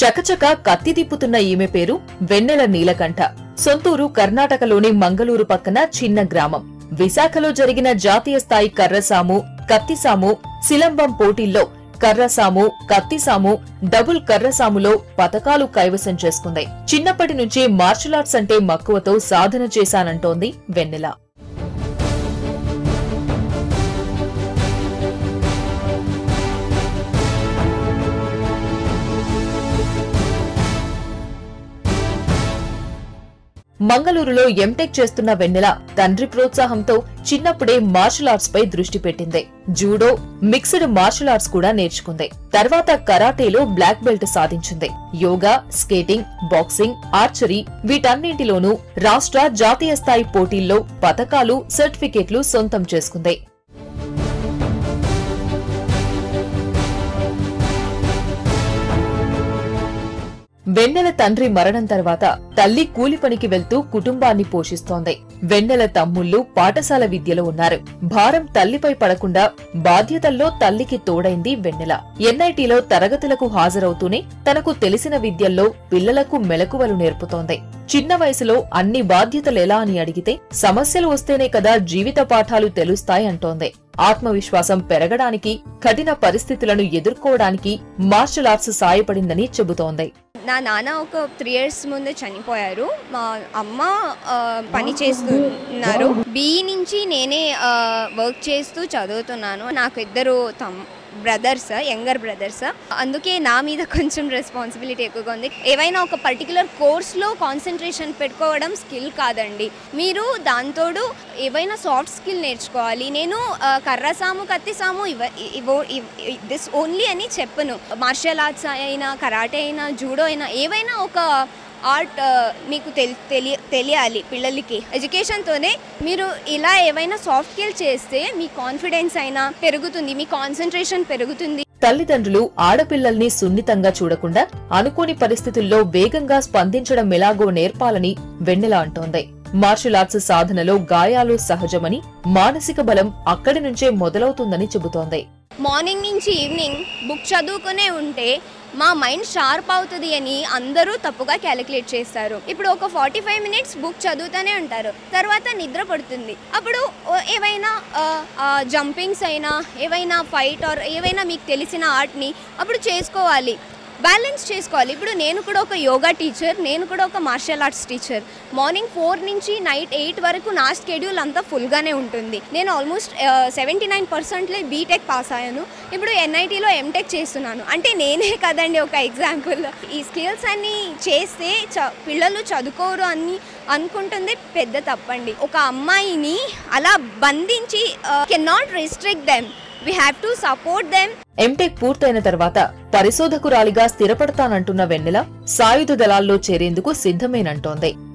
చకచక కత్తి తిప్పుతున్న ఈమె పేరు వెన్నెల నీలకంఠ సొంతూరు కర్ణాటకలోని మంగళూరు పక్కన చిన్న గ్రామం విశాఖలో జరిగిన జాతీయ స్థాయి కర్రసాము కత్తిసాము సిలంబం పోటీల్లో కర్రసాము కత్తిసాము డబుల్ కర్రసాములో పతకాలు కైవసం చేసుకుంది చిన్నప్పటి నుంచి మార్షల్ ఆర్ట్స్ అంటే మక్కువతో సాధన చేశానంటోంది వెన్నెల మంగళూరులో ఎంటెక్ చేస్తున్న వెన్నెల తండ్రి ప్రోత్సాహంతో చిన్నప్పుడే మార్షల్ ఆర్ట్స్ పై దృష్టి పెట్టింది జూడో మిక్స్డ్ మార్షల్ ఆర్ట్స్ కూడా నేర్చుకుంది తర్వాత కరాటేలో బ్లాక్ బెల్ట్ సాధించింది యోగా స్కేటింగ్ బాక్సింగ్ ఆర్చరీ వీటన్నింటిలోనూ రాష్ట్ర జాతీయ స్థాయి పోటీల్లో పతకాలు సర్టిఫికెట్లు సొంతం చేసుకుంది వెన్నెల తండ్రి మరణం తర్వాత తల్లి కూలి పనికి వెళ్తూ కుటుంబాన్ని పోషిస్తోంది వెన్నెల తమ్ముళ్లు పాఠశాల విద్యలో ఉన్నారు భారం తల్లిపై పడకుండా బాధ్యతల్లో తల్లికి తోడైంది వెన్నెల ఎన్ఐటీలో తరగతులకు హాజరవుతూనే తనకు తెలిసిన విద్యల్లో పిల్లలకు మెలకువలు నేర్పుతోంది చిన్న వయసులో అన్ని బాధ్యతలెలా అని అడిగితే సమస్యలు వస్తేనే కదా జీవిత పాఠాలు తెలుస్తాయి అంటోంది ఆత్మవిశ్వాసం పెరగడానికి కఠిన పరిస్థితులను ఎదుర్కోవడానికి మార్షల్ ఆర్ట్స్ సాయపడిందని చెబుతోంది నా నాన్న ఒక త్రీ ఇయర్స్ ముందే చనిపోయారు మా అమ్మ ఆ, పని చేస్తున్నారు బి నుంచి నేనే వర్క్ చేస్తూ చదువుతున్నాను నాకు ఇద్దరు తమ్ బ్రదర్స్ యంగర్ బ్రదర్స్ అందుకే నా మీద కొంచెం రెస్పాన్సిబిలిటీ ఎక్కువగా ఉంది ఏవైనా ఒక పర్టికులర్ కోర్స్లో కాన్సన్ట్రేషన్ పెట్టుకోవడం స్కిల్ కాదండి మీరు దాంతోడు ఏవైనా సాఫ్ట్ స్కిల్ నేర్చుకోవాలి నేను ఆ, కర్రసాము కత్తిసాము ఇవ ఇవో దిస్ ఓన్లీ అని చెప్పను మార్షల్ ఆర్ట్స్ అయినా కరాటే అయినా జూడో అయినా ఏవైనా ఒక ఆర్ట్ మీకు తెలి తెలియ తెలియాలి పిల్లలకి ఎడ్యుకేషన్తోనే మీరు ఇలా ఏవైనా సాఫ్ట్ స్కిల్ చేస్తే మీ కాన్ఫిడెన్స్ అయినా పెరుగుతుంది మీ కాన్సన్ట్రేషన్ పెరుగుతుంది తల్లిదండ్రులు ఆడపిల్లల్ని సున్నితంగా చూడకుండా అనుకోని పరిస్థితుల్లో వేగంగా స్పందించడం ఎలాగో నేర్పాలని వెన్నెల అంటోంది మార్షల్ ఆర్ట్స్ సాధనలో గాయాలు సహజమని మానసిక బలం అక్కడి నుంచే మొదలవుతుందని చెబుతోంది మార్నింగ్ నుంచి ఈవినింగ్ బుక్ చదువుకునే ఉంటే మా మైండ్ షార్ప్ అవుతుంది అని అందరూ తప్పుగా క్యాలిక్యులేట్ చేస్తారు ఇప్పుడు ఒక ఫార్టీ ఫైవ్ మినిట్స్ బుక్ చదువుతూనే ఉంటారు తర్వాత నిద్ర పడుతుంది అప్పుడు ఓ ఏవైనా జంపింగ్స్ అయినా ఏవైనా ఫైట్ ఆర్ ఏవైనా మీకు తెలిసిన ఆర్ట్ని అప్పుడు చేసుకోవాలి బ్యాలెన్స్ చేసుకోవాలి ఇప్పుడు నేను కూడా ఒక యోగా టీచర్ నేను కూడా ఒక martial arts teacher morning four నుంచి నైట్ ఎయిట్ వరకు నా స్కెడ్యూల్ అంతా ఫుల్గానే ఉంటుంది నేను ఆల్మోస్ట్ సెవెంటీ నైన్ పర్సెంట్లే బీటెక్ పాస్ అయ్యాను ఇప్పుడు ఎన్ఐటీలో ఎంటెక్ చేస్తున్నాను అంటే నేనే కదండి ఒక ఎగ్జాంపుల్ ఈ స్కిల్స్ అన్ని చేస్తే చ పిల్లలు చదువుకోరు అని అనుకుంటుంది పెద్ద తప్పండి ఒక అమ్మాయిని అలా బంధించి can not restrict them we have to support them MTech పూర్తయిన తర్వాత పరిశోధకురాలిగా స్థిరపడతానంటున్న వెన్నెల సాయుధ దళాల్లో చేరేందుకు సిద్ధమేనంటోంది